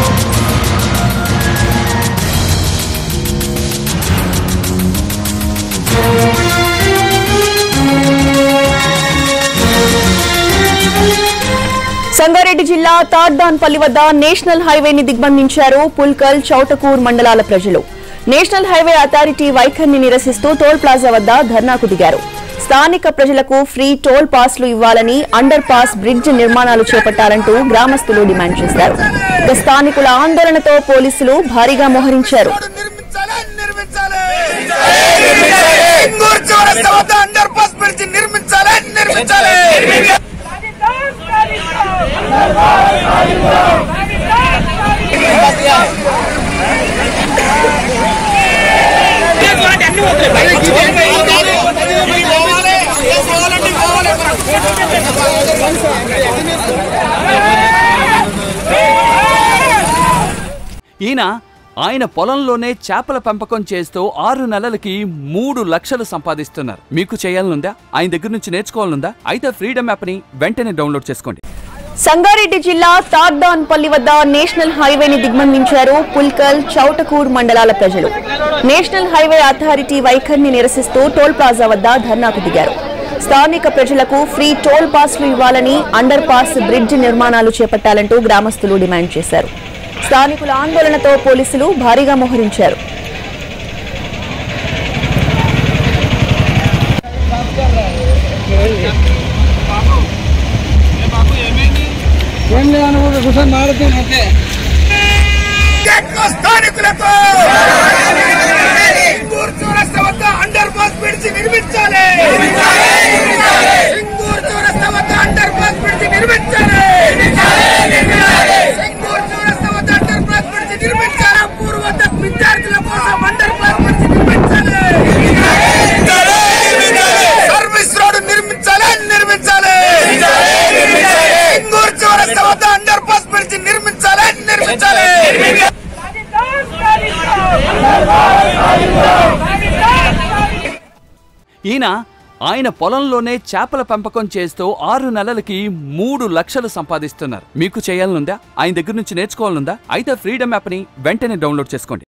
సంగారెడ్డి జిల్లా తాడ్దాన్పల్లి వద్ద నేషనల్ హైవేని దిగ్బంధించారు పుల్కల్ చౌటకూర్ మండలాల ప్రజలు నేషనల్ హైవే అథారిటీ వైఖరిని నిరసిస్తూ టోల్ ప్లాజా వద్ద ధర్నాకు దిగారు స్థానిక ప్రజలకు ఫ్రీ టోల్ పాస్లు ఇవ్వాలని అండర్ పాస్ బ్రిడ్జ్ నిర్మాణాలు చేపట్టాలంటూ గ్రామస్తులు డిమాండ్ చేశారు ఇక స్థానికుల ఆందోళనతో పోలీసులు భారీగా మోహరించారు నిర్మించాలి నిర్మించాలి ఇంగూరు చౌరస్తా వద్ద అండర్ పాస్ బ్రిడ్జ్ నిర్మించాలి నిర్మించాలి ఈయన ఆయన పొలంలోనే చేపల పెంపకం చేస్తూ ఆరు నెలలకి మూడు లక్షలు సంపాదిస్తున్నారు మీకు చేయాలనుందా ఆయన దగ్గర నుంచి నేర్చుకోవాలనుందా అయితే ఫ్రీడమ్ యాప్ని వెంటనే డౌన్లోడ్ చేసుకోండి సంగారెడ్డి జిల్లా తాడ్దాన్పల్లి వద్ద నేషనల్ హైవేని దిగ్బంధించారు పుల్కల్ చౌటకూర్ మండలాల ప్రజలు నేషనల్ హైవే అథారిటీ వైఖరిని నిరసిస్తూ టోల్ ప్లాజా వద్ద ధర్నాకు దిగారు స్థానిక ప్రజలకు ఫ్రీ టోల్ పాస్లు ఇవ్వాలని అండర్ పాస్ బ్రిడ్జ్ నిర్మాణాలు చేపట్టాలంటూ గ్రామస్తులు డిమాండ్ చేశారు స్థానికుల ఆందోళనతో పోలీసులు భారీగా మోహరించారు ఎక్కువ స్థానికులకు ఇంగూరు చౌరస్తా వద్ద అండర్ పాస్ బ్రిడ్జ్ నిర్మించాలి ఇంగూరు చౌరస్తా వద్ద అండర్ పాస్ బ్రిడ్జ్ నిర్మించాలి ఇంగూరు చౌరస్తా వద్ద అండర్ పాస్ బ్రిడ్జ్ నిర్మించాలి పూర్వ వద్ద విద్యార్థుల కోసం అండర్ పాస్ బ్రిడ్జ్ నిర్మించాలి సర్వీస్ రోడ్ నిర్మించాలి నిర్మించాలి ఇంగూరు చౌరస్తా వద్ద అండర్ పాస్ బ్రిడ్జ్ నిర్మించాలి నిర్మించాలి ఈయన ఆయన పొలంలోనే చేపల పెంపకం చేస్తూ ఆరు నెలలకి మూడు లక్షలు సంపాదిస్తున్నారు మీకు చేయాలనుందా ఆయన దగ్గర నుంచి నేర్చుకోవాలనుందా అయితే ఫ్రీడమ్ యాప్ని వెంటనే డౌన్లోడ్ చేసుకోండి